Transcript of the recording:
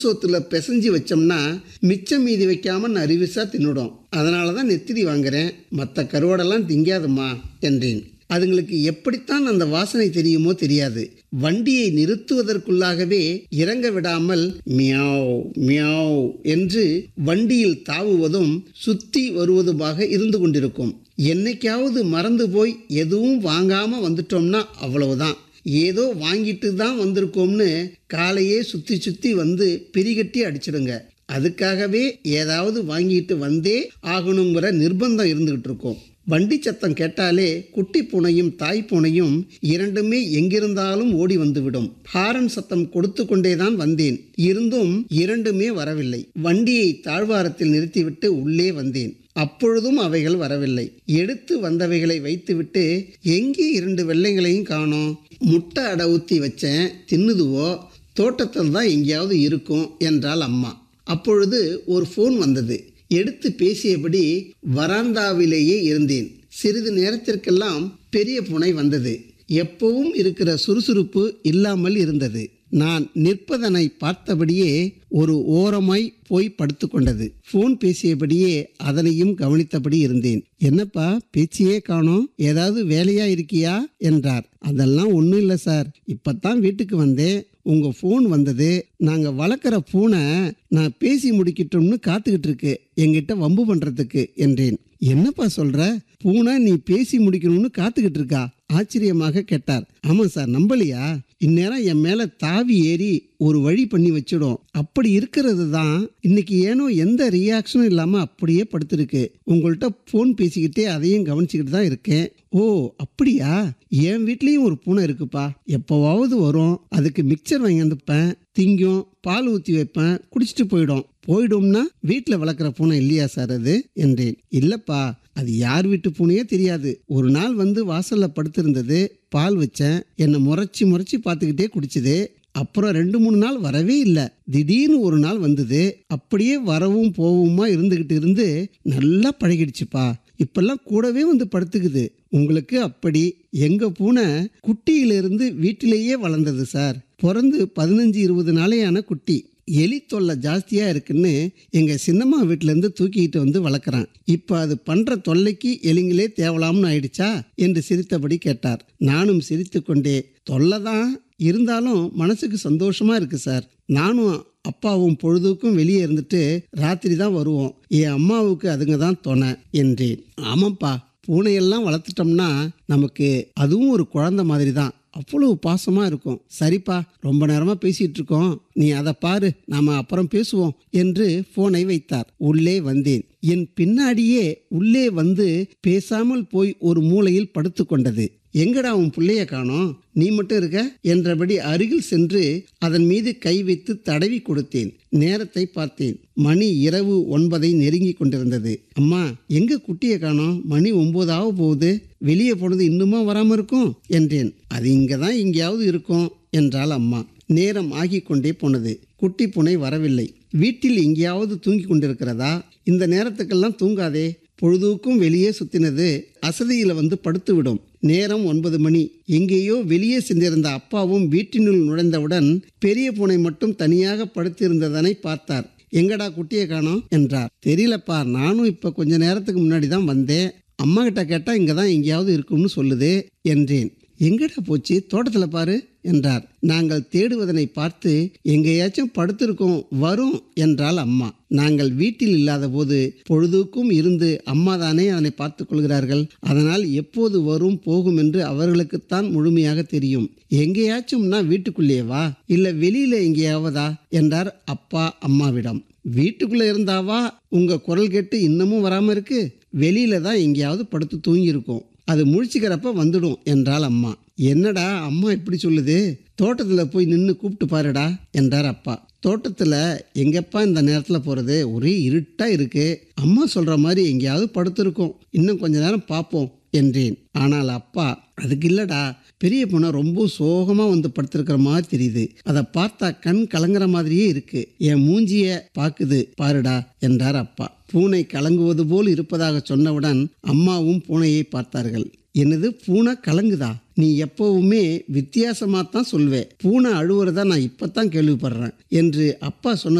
சோத்துல பிசைஞ்சு வச்சோம்னா மிச்சம் மீதி வைக்காம நறுவிசா தின்னுடும் அதனால தான் நெத்திரி வாங்குறேன் மற்ற கருவாடெல்லாம் திங்காதும்மா என்றேன் அதுங்களுக்கு எப்படித்தான் அந்த வாசனை தெரியுமோ தெரியாது வண்டியை நிறுத்துவதற்குள்ளாகவே இறங்க விடாமல் மியாவ் மியாவ் என்று வண்டியில் தாவுவதும் சுத்தி வருவதுமாக இருந்து கொண்டிருக்கும் என்னைக்காவது மறந்து போய் எதுவும் வாங்காம வந்துட்டோம்னா அவ்வளவுதான் ஏதோ வாங்கிட்டு தான் வந்திருக்கோம்னு காலையே சுற்றி சுற்றி வந்து பிரிகட்டி அடிச்சிடுங்க அதுக்காகவே ஏதாவது வாங்கிட்டு வந்தே ஆகணுங்கிற நிர்பந்தம் இருந்துகிட்டு இருக்கோம் வண்டி சத்தம் கேட்டாலே குட்டி பூனையும் தாய் பூனையும் இரண்டுமே எங்கிருந்தாலும் ஓடி வந்துவிடும் ஹாரன் சத்தம் கொடுத்து கொண்டேதான் வந்தேன் இருந்தும் இரண்டுமே வரவில்லை வண்டியை தாழ்வாரத்தில் நிறுத்திவிட்டு உள்ளே வந்தேன் அப்பொழுதும் அவைகள் வரவில்லை எடுத்து வந்தவைகளை வைத்துவிட்டு எங்கே இரண்டு வெள்ளைங்களையும் காணோம் முட்டை அடை ஊற்றி வச்சேன் தின்னுதுவோ தோட்டத்தில் தான் எங்கேயாவது இருக்கும் என்றாள் அம்மா அப்பொழுது ஒரு ஃபோன் வந்தது எடுத்து பேசியபடி வராந்தாவிலேயே இருந்தேன் சிறிது நேரத்திற்கெல்லாம் பெரிய புனை வந்தது எப்பவும் இருக்கிற சுறுசுறுப்பு இல்லாமல் இருந்தது நான் நிற்பதனை பார்த்தபடியே ஒரு ஓரமாய் போய் படுத்துக்கொண்டது ஃபோன் பேசியபடியே அதனையும் கவனித்தபடி இருந்தேன் என்னப்பா பேச்சியே காணோம் ஏதாவது வேலையா இருக்கியா என்றார் அதெல்லாம் ஒன்றும் இல்லை சார் இப்பத்தான் வீட்டுக்கு வந்தேன் உங்க ஃபோன் வந்தது நாங்க வளர்க்குற பூனை நான் பேசி முடிக்கட்டும்னு காத்துக்கிட்டு இருக்கு என்கிட்ட வம்பு பண்றதுக்கு என்றேன் என்னப்பா சொல்ற பூனை நீ பேசி முடிக்கணும்னு காத்துக்கிட்டு இருக்கா ஆச்சரியமாக கேட்டார் ஆமா சார் நம்பலையா இந்நேரம் என் மேல தாவி ஏறி ஒரு வழி பண்ணி வச்சிடும் அப்படி இருக்கிறது தான் இன்னைக்கு ஏனோ எந்த ரியாக்ஷனும் இல்லாம அப்படியே படுத்திருக்கு உங்கள்கிட்ட ஃபோன் பேசிக்கிட்டே அதையும் கவனிச்சுக்கிட்டு தான் இருக்கேன் ஓ அப்படியா என் வீட்லேயும் ஒரு பூனை இருக்குப்பா எப்போவாவது வரும் அதுக்கு மிக்சர் வாங்கி வந்துப்பேன் திங்கும் பால் ஊற்றி வைப்பேன் குடிச்சிட்டு போயிடும் போயிடும்னா வீட்டில் வளர்க்குற பூனை இல்லையா சார் அது என்றேன் இல்லைப்பா அது யார் வீட்டு பூனையே தெரியாது ஒரு நாள் வந்து வாசல்ல படுத்திருந்தது பால் வச்சேன் என்னை முறைச்சி முறைச்சி பார்த்துக்கிட்டே குடிச்சுது அப்புறம் ரெண்டு மூணு நாள் வரவே இல்லை திடீர்னு ஒரு நாள் வந்தது அப்படியே வரவும் போவுமா இருந்துக்கிட்டு இருந்து நல்லா பழகிடுச்சுப்பா இப்பெல்லாம் கூடவே வந்து படுத்துக்குது உங்களுக்கு அப்படி எங்க பூனை குட்டியிலிருந்து வீட்டிலேயே வளர்ந்தது சார் பிறந்து பதினஞ்சு இருபது நாளையான குட்டி எலி தொல்லை ஜாஸ்தியா இருக்குன்னு எங்க சின்னம்மா வீட்டிலேருந்து தூக்கிட்டு வந்து வளர்க்குறான் இப்போ அது பண்ற தொல்லைக்கு எலிங்களே தேவலாம்னு ஆயிடுச்சா என்று சிரித்தபடி கேட்டார் நானும் சிரித்து கொண்டே தொல்லை தான் இருந்தாலும் மனசுக்கு சந்தோஷமா இருக்கு சார் நானும் அப்பாவும் பொழுதுக்கும் வெளியே இருந்துட்டு ராத்திரி தான் வருவோம் என் அம்மாவுக்கு அதுங்க தான் துணை என்றேன் ஆமாப்பா பூனையெல்லாம் வளர்த்துட்டோம்னா நமக்கு அதுவும் ஒரு குழந்தை மாதிரி தான் அவ்வளவு பாசமாக இருக்கும் சரிப்பா ரொம்ப நேரமாக பேசிகிட்டு இருக்கோம் நீ அதை பாரு நாம் அப்புறம் பேசுவோம் என்று ஃபோனை வைத்தார் உள்ளே வந்தேன் என் பின்னாடியே உள்ளே வந்து பேசாமல் போய் ஒரு மூலையில் படுத்து கொண்டது எங்கடா உன் பிள்ளைய காணோம் நீ மட்டும் இருக்க என்றபடி அருகில் சென்று அதன் மீது கை வைத்து தடவி கொடுத்தேன் நேரத்தை பார்த்தேன் மணி இரவு ஒன்பதை நெருங்கி கொண்டிருந்தது அம்மா எங்க குட்டியை காணோம் மணி ஒன்பதாக போகுது வெளியே போனது இன்னுமா வராம இருக்கும் என்றேன் அது இங்கே தான் எங்கேயாவது இருக்கும் என்றாள் அம்மா நேரம் ஆகி கொண்டே போனது குட்டி பூனை வரவில்லை வீட்டில் எங்கேயாவது தூங்கி கொண்டிருக்கிறதா இந்த நேரத்துக்கெல்லாம் தூங்காதே பொழுதுக்கும் வெளியே சுத்தினது அசதியில் வந்து படுத்துவிடும் நேரம் ஒன்பது மணி எங்கேயோ வெளியே சென்றிருந்த அப்பாவும் வீட்டினுள் நுழைந்தவுடன் பெரிய பூனை மட்டும் தனியாக படுத்திருந்ததனை பார்த்தார் எங்கடா குட்டியை காணோம் என்றார் தெரியலப்பா நானும் இப்போ கொஞ்ச நேரத்துக்கு முன்னாடி தான் வந்தேன் அம்மா கிட்ட கேட்டால் இங்கே தான் எங்கேயாவது இருக்கும்னு சொல்லுது என்றேன் எங்கடா போச்சு தோட்டத்தில் பாரு என்றார் நாங்கள் தேடுவதனை பார்த்து எங்கேயாச்சும் படுத்திருக்கோம் வரும் என்றாள் அம்மா நாங்கள் வீட்டில் இல்லாத போது பொழுதுக்கும் இருந்து அம்மா தானே அதனை பார்த்து கொள்கிறார்கள் அதனால் எப்போது வரும் போகும் என்று அவர்களுக்குத்தான் முழுமையாக தெரியும் எங்கேயாச்சும்னா வீட்டுக்குள்ளேயே வா இல்லை வெளியில எங்கேயாவதா என்றார் அப்பா அம்மாவிடம் வீட்டுக்குள்ள இருந்தாவா உங்க குரல் கேட்டு இன்னமும் வராம இருக்கு வெளியில தான் எங்கேயாவது படுத்து தூங்கி இருக்கும் அது முழிச்சுக்கிறப்ப வந்துடும் என்றாள் அம்மா என்னடா அம்மா இப்படி சொல்லுது தோட்டத்தில் போய் நின்று கூப்பிட்டு பாருடா என்றார் அப்பா தோட்டத்தில் எங்கப்பா இந்த நேரத்தில் போகிறது ஒரே இருட்டாக இருக்கு அம்மா சொல்கிற மாதிரி எங்கேயாவது படுத்திருக்கோம் இன்னும் கொஞ்ச நேரம் பார்ப்போம் என்றேன் ஆனால் அப்பா அதுக்கு இல்லடா பெரிய பொண்ணை ரொம்ப சோகமாக வந்து படுத்திருக்கிற மாதிரி தெரியுது அதை பார்த்தா கண் கலங்குற மாதிரியே இருக்கு என் மூஞ்சிய பாக்குது பாருடா என்றார் அப்பா பூனை கலங்குவது போல் இருப்பதாக சொன்னவுடன் அம்மாவும் பூனையை பார்த்தார்கள் என்னது பூனை கலங்குதா நீ எப்பவுமே வித்தியாசமாக தான் சொல்வே பூனை அழுவுறதா நான் இப்போ தான் கேள்விப்படுறேன் என்று அப்பா சொன்ன